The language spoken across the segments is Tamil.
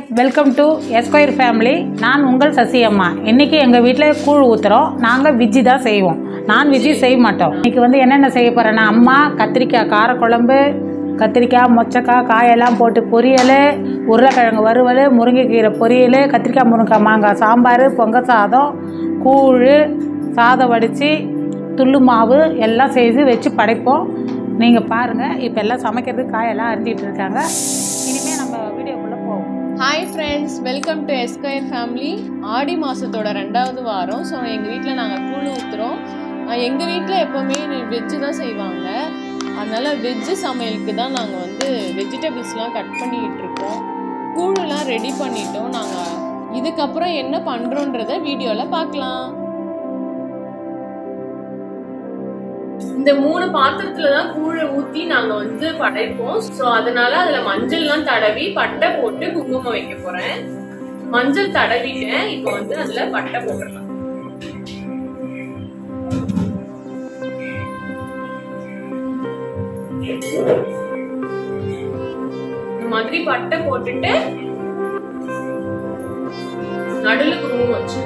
வெல்கம் டு எஸ்கொயர் ஃபேமிலி நான் உங்கள் சசி அம்மா இன்றைக்கி எங்கள் வீட்டில் கூழ் ஊற்றுறோம் நாங்கள் விஜ்ஜி தான் செய்வோம் நான் விஜ்ஜி செய்ய மாட்டோம் இன்றைக்கி வந்து என்னென்ன செய்ய போகிறேன்னா அம்மா கத்திரிக்காய் காரக்குழம்பு கத்திரிக்காய் மொச்சக்காய் காயெல்லாம் போட்டு பொரியல் உருளைக்கிழங்கு வறுவல் முருங்கைக்கீரை பொரியல் கத்திரிக்காய் முருங்கைக்காய் மாங்காய் சாம்பார் பொங்க சாதம் கூழ் சாதம் வடித்து துள்ளு மாவு எல்லாம் செய்து வச்சு படைப்போம் நீங்கள் பாருங்கள் இப்போ எல்லாம் சமைக்கிறதுக்கு காயெல்லாம் அரிஞ்சிட்டு இருக்காங்க இனிமேல் நம்ம வீடியோக்குள்ளே போவோம் hi friends welcome to Esquire family Aadi மாதத்தோட ரெண்டாவது வாரம் ஸோ எங்கள் வீட்டில் நாங்கள் கூழ் ஊற்றுறோம் எங்கள் வீட்டில் எப்போவுமே வெஜ்ஜு தான் செய்வாங்க அதனால் வெஜ்ஜு சமையலுக்கு தான் நாங்கள் வந்து வெஜிடபிள்ஸ்லாம் கட் பண்ணிக்கிட்டு இருக்கோம் கூழுலாம் ரெடி பண்ணிட்டோம் நாங்கள் இதுக்கப்புறம் என்ன பண்ணுறோன்றத வீடியோவில் பார்க்கலாம் இந்த மூணு பாத்திரத்துல தான் கூழை ஊத்தி நாங்க வந்து படைப்போம் சோ அதனால அதுல மஞ்சள்லாம் தடவி பட்டை போட்டு குங்குமம் வைக்க போறேன் மஞ்சள் தடவிட்டேன் இப்போ வந்து அதுல பட்டை போட்டுடலாம் இந்த மாதிரி பட்டை போட்டுட்டு நடுல குங்குமம் வச்சு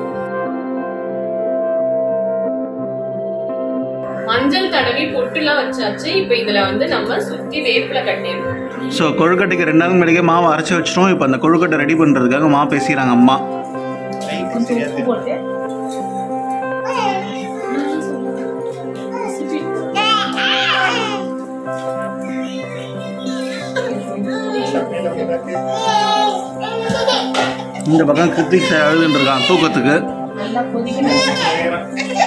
மஞ்சள் தடவி பொட்டுலாம் வச்சாச்சு இப்ப இதுல வந்து நம்ம சுத்தி வேப்பில கட்டிடுவோம் ஸோ கொழுக்கட்டைக்கு ரெண்டு நாள் முன்னாடியே மாவு அரைச்சி வச்சிட்டோம் இப்போ அந்த கொழுக்கட்டை ரெடி பண்ணுறதுக்காக மா பேசிக்கிறாங்க அம்மா கொஞ்சம் உப்பு போட்டு இந்த பக்கம் கிருத்திக் சார் அழுதுன்னு இருக்கான் தூக்கத்துக்கு நல்லா கொதிக்கணும்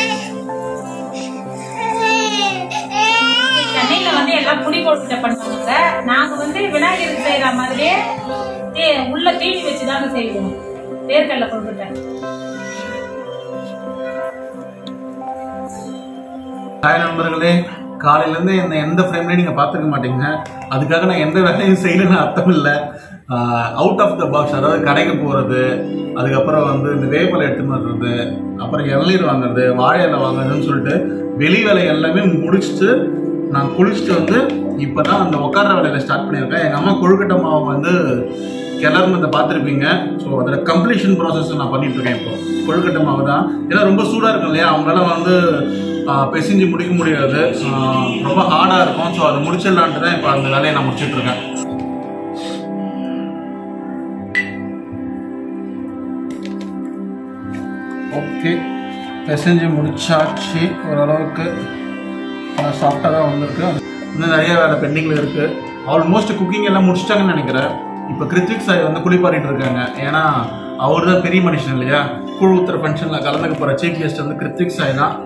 சென்னையில வந்து எல்லாம் புளி கொழுக்கட்டை பண்ணுவாங்க நாங்க வந்து விநாயகருக்கு செய்யற மாதிரியே தே- உள்ள தீனி வச்சு தாங்க செய்வோம் வேர்க்கடலை கொழுக்கட்டை ஹாய் நண்பர்களே காலையிலேருந்து என்ன எந்த ஃப்ரேம்லையும் நீங்கள் பார்த்துக்க மாட்டீங்க அதுக்காக நான் எந்த வேலையும் செய்யலைன்னு அர்த்தம் இல்லை அவுட் ஆஃப் த பாக்ஸ் அதாவது கடைக்கு போகிறது அதுக்கப்புறம் வந்து இந்த வேப்பலை எடுத்துன்னு வர்றது அப்புறம் இளநீர் வாங்குறது வாழை இலை வாங்குறதுன்னு சொல்லிட்டு வெளி வேலை எல்லாமே முடிச்சுட்டு நான் குளிச்சுட்டு வந்து இப்போ தான் அந்த உட்கார்ற வேலையில் ஸ்டார்ட் பண்ணியிருக்கேன் எங்கள் அம்மா கொழுக்கட்டை மாவு வந்து கிளறுனதை பார்த்துருப்பீங்க ஸோ அதில் கம்ப்ளீஷன் ப்ராசஸ் நான் பண்ணிட்டு இருக்கேன் இப்போ கொழுக்கட்டை மாவு தான் ஏன்னா ரொம்ப சூடாக இருக்கும் இல்லையா அவங்களால வந்து ஆஹ், பிசைஞ்சு முடிக்க முடியாது ஆஹ், ரொம்ப ஹார்டாக இருக்கும் ஸோ அதை முடிச்சிடலான்ட்டு தான் இப்போ அந்த வேலையை நான் முடிச்சிட்டு இருக்கேன் ஓகே பிசைஞ்சு முடிச்சாச்சு ஓரளவுக்கு சாஃப்டாக தான் வந்திருக்கு இன்னும் நிறைய வேலை பெண்டிங்கில் இருக்குது ஆல்மோஸ்ட் குக்கிங் எல்லாம் முடிச்சிட்டாங்கன்னு நினைக்கிறேன் இப்போ கிருத்திக் சாய் வந்து குளிப்பாரிட்டு இருக்காங்க ஏன்னா அவர் தான் பெரிய மனுஷன் இல்லையா குழு உத்தர ஃபங்க்ஷனில் கலந்துக்க போகிற சீஃப் கெஸ்ட் வந்து கிருத்திக் சாய் தான்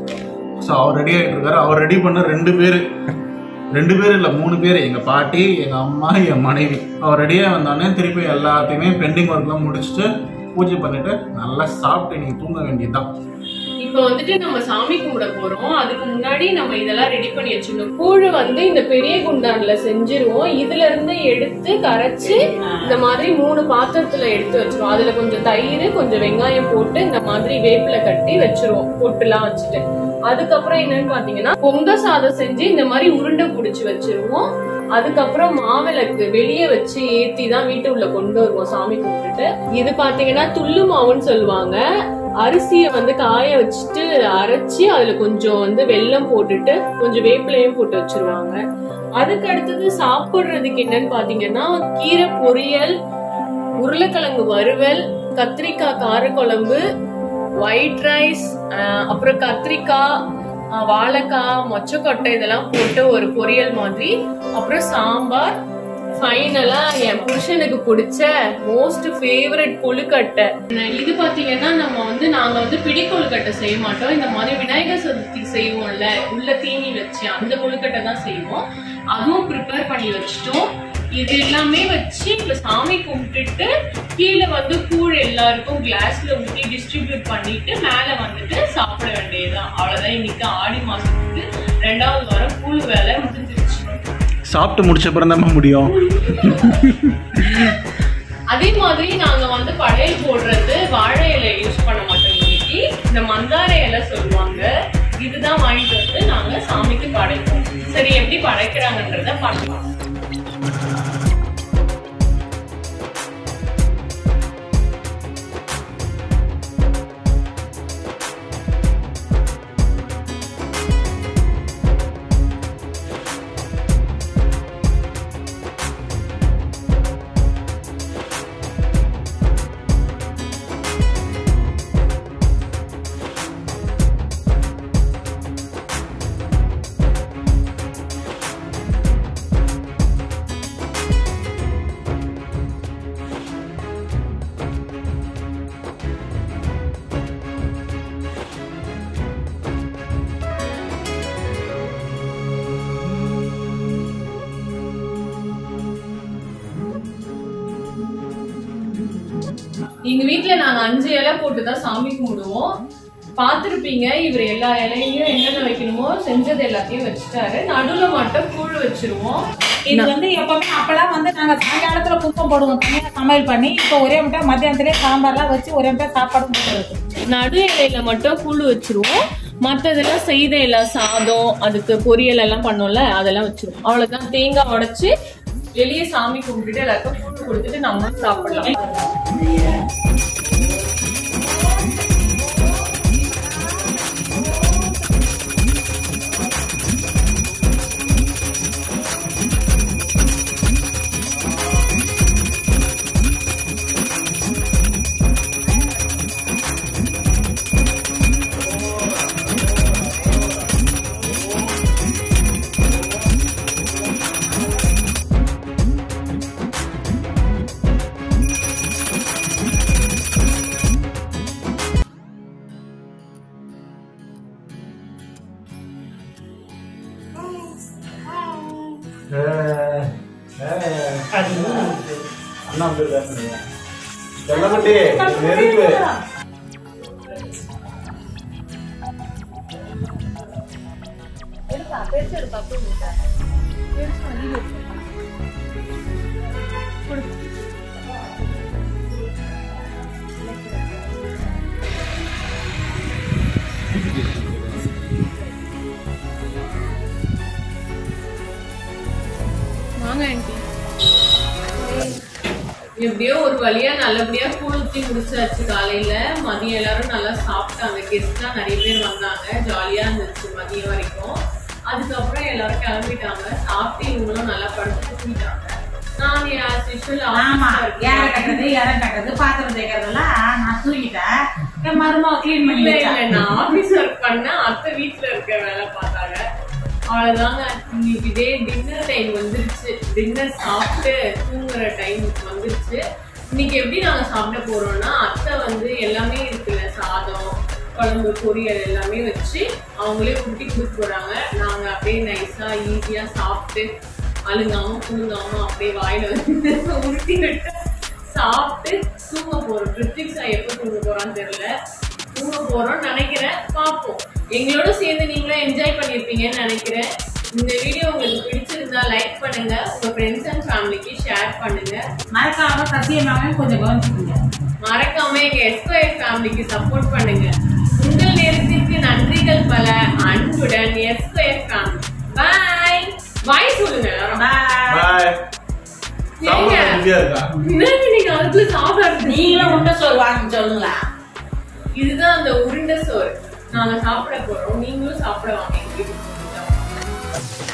ஸோ அவர் ரெடி ஆகிட்டு இருக்காரு அவர் ரெடி பண்ண ரெண்டு பேர் ரெண்டு பேர் இல்லை மூணு பேர் எங்கள் பாட்டி எங்கள் அம்மா என் மனைவி அவர் ரெடியாக வந்தோடனே திருப்பி எல்லாத்தையுமே பெண்டிங் ஒர்க்லாம் முடிச்சுட்டு பூஜை பண்ணிட்டு நல்லா சாப்பிட்டு நீங்கள் தூங்க வேண்டியதுதான் இப்ப வந்துட்டு நம்ம சாமி கும்பிட போறோம் அதுக்கு முன்னாடி நம்ம இதெல்லாம் ரெடி பண்ணி வச்சிடணும் கூழ் வந்து இந்த பெரிய குண்டான்ல செஞ்சிருவோம் இதுல இருந்து எடுத்து கரைச்சு இந்த மாதிரி மூணு பாத்திரத்துல எடுத்து வச்சிருவோம் அதுல கொஞ்சம் தயிர் கொஞ்சம் வெங்காயம் போட்டு இந்த மாதிரி வேப்பில கட்டி வச்சிருவோம் பொட்டுலாம் வச்சுட்டு அதுக்கப்புறம் என்னன்னு பாத்தீங்கன்னா பொங்க சாதம் செஞ்சு இந்த மாதிரி உருண்டை புடிச்சு வச்சிருவோம் அதுக்கப்புறம் மாவிளக்கு வெளியே வச்சு ஏத்தி தான் வீட்டு உள்ள கொண்டு வருவோம் சாமி கும்பிட்டுட்டு இது பாத்தீங்கன்னா துள்ளு மாவுன்னு சொல்லுவாங்க அரிசியை வந்து காய வச்சுட்டு அரைச்சி அதுல கொஞ்சம் வந்து வெல்லம் போட்டுட்டு கொஞ்சம் வேப்பிலையும் போட்டு வச்சிருவாங்க அதுக்கு அடுத்தது சாப்பிடுறதுக்கு என்னன்னு பாத்தீங்கன்னா கீரை பொரியல் உருளைக்கிழங்கு வறுவல் கத்திரிக்காய் காரக்குழம்பு ஒயிட் ரைஸ் அப்புறம் கத்திரிக்காய் அஹ், வாழைக்காய் மொச்சக்கொட்டை இதெல்லாம் போட்டு ஒரு பொரியல் மாதிரி அப்புறம் சாம்பார் ஃபைனலா என் புருஷனுக்கு பிடிச்ச மோஸ்ட் ஃபேவரட் கொழுக்கட்டை இது பாத்தீங்கன்னா நம்ம வந்து நாங்க வந்து பிடி கொழுக்கட்டை செய்ய மாட்டோம் இந்த மாதிரி விநாயகர் சதுர்த்தி செய்வோம்ல உள்ள தீனி வச்சு அந்த கொழுக்கட்டை தான் செய்வோம் அதுவும் ப்ரிப்பேர் பண்ணி வச்சுட்டோம் இது எல்லாமே வச்சு இப்ப சாமி கும்பிட்டுட்டு கீழே வந்து கூழ் எல்லாருக்கும் கிளாஸ்ல ஊற்றி டிஸ்ட்ரிபியூட் பண்ணிட்டு மேல வந்துட்டு சாப்பிட வேண்டியதுதான் அவ்வளவுதான் இன்னைக்கு ஆடி மாசத்துக்கு ரெண்டாவது வாரம் கூழ் வேலை முடிஞ்சிருச்சு சாப்பிட்டு முடிச்ச அப்புறம் தான் முடியும் அதே மாதிரி நாங்க வந்து படையல் போடுறது வாழை இலை யூஸ் பண்ண மாட்டோம் இன்னைக்கு இந்த மந்தார இலை சொல்லுவாங்க இதுதான் வாங்கிட்டு வந்து நாங்க சாமிக்கு படைப்போம் சரி எப்படி படைக்கிறாங்கன்றத பார்க்கலாம் எங்க வீட்ல நாங்க அஞ்சு இலை போட்டு தான் சாமி கும்பிடுவோம் பார்த்திருப்பீங்க இவர் எல்லா இலையிலயும் என்னென்ன வைக்கணுமோ செஞ்சது எல்லாத்தையும் வச்சுட்டாரு நடுவுல மட்டும் கூழ் வச்சிருவோம் இது வந்து எப்பவுமே அப்பெல்லாம் வந்து நாங்க சாயங்காலத்துல குப்பம் போடுவோம் தனியா சமையல் பண்ணி இப்போ ஒரே முட்டை மத்தியானத்திலே சாம்பார்லாம் வச்சு ஒரே முட்டை சாப்பாடும் போட்டுருக்கு நடு இலையில மட்டும் கூழ் வச்சிருவோம் மத்ததெல்லாம் செய்த இலை சாதம் அதுக்கு பொரியல் எல்லாம் பண்ணோம்ல அதெல்லாம் வச்சிருவோம் அவ்வளவுதான் தேங்காய் உடைச்சு வெளியே சாமி கும்பிட்டுட்டு எல்லாருக்கும் கூழ் கொடுத்துட்டு நம்ம சாப்பிடலாம் அண்ணா வந்துருக்காங்க செல்லப்பட்டி நெருப்பு வாங்க ஆண்டி எப்படியோ ஒரு வழியா நல்லபடியா கூழ் ஊத்தி முடிச்சாச்சு காலையில மதியம் எல்லாரும் நல்லா சாப்பிட்டாங்க கெஸ்ட்லாம் நிறைய பேர் வந்தாங்க ஜாலியா இருந்துச்சு மதியம் வரைக்கும் அதுக்கப்புறம் எல்லாரும் கிளம்பிட்டாங்க சாப்பிட்டு இவங்களும் நல்லா படுத்து தூங்கிட்டாங்க நான் as usual ஆமா office ஏற work கட்டுறது இறம் கட்டுறது பாத்திரம் தேய்க்கிறதெல்லாம் நான் தூங்கிட்டேன் என் மருமக க்ளீன் பண்ணி இல்ல வச்சா இல்ல நான் ஆபீஸ் ஒர்க் பண்ண அத்தை வீட்ல இருக்க வேலை பார்த்தாங்க அவ்வளவுதாங்க இன்னைக்கு இதே டின்னர் டைம் வந்துருச்சு டின்னர் சாப்பிட்டு தூங்குற டைம் வந்துருச்சு இன்னைக்கு எப்படி நாங்க சாப்பிட போறோம்னா அத்தை வந்து எல்லாமே இருக்குல்ல சாதம் குழம்பு பொரியல் எல்லாமே வச்சு அவங்களே ஊட்டி கொடுக்க போறாங்க நாங்க அப்படியே நைஸா ஈஸியா சாப்பிட்டு அழுங்காம குழுங்காம அப்படியே வாயில வந்து உருட்டி விட்டு சாப்பிட்டு தூங்க போறோம் கிருத்திக்ஸா எப்போ தூங்க போறான்னு தெரியல தூங்க போறோம்னு நினைக்கிறேன் பார்ப்போம் எங்களோட சேர்ந்து நீங்களும் என்ஜாய் பண்ணிருப்பீங்கன்னு நினைக்கிறேன் இந்த வீடியோ உங்களுக்கு பிடிச்சிருந்தா லைக் பண்ணுங்க உங்க ஃப்ரெண்ட்ஸ் அண்ட் ஃபேமிலிக்கு ஷேர் பண்ணுங்க மறக்காம சத்தியமாவே கொஞ்சம் கவனிச்சுக்கோங்க மறக்காம எங்க எஸ்கோஎஃப் ஃபேமிலிக்கு சப்போர்ட் பண்ணுங்க உங்கள் நேரத்திற்கு நன்றிகள் பல அன்புடன் எஸ்கோஎஃப் ஃபேமிலி பாய் பாய் சொல்லுங்க எல்லாரும் Bye. பாய் சாப்பிட ருசியா இருக்கா என்னங்க நீங்க அதுக்குள்ள சாப்பிடாது நீங்களும் உண்டை சோறு வாங்கி சொல்லுங்களா இதுதான் அந்த உருண்டை சோறு நாங்க சாப்பிட போறோம் நீங்களும் சாப்பிட வாங்க எங்க வீட்டுக்கு.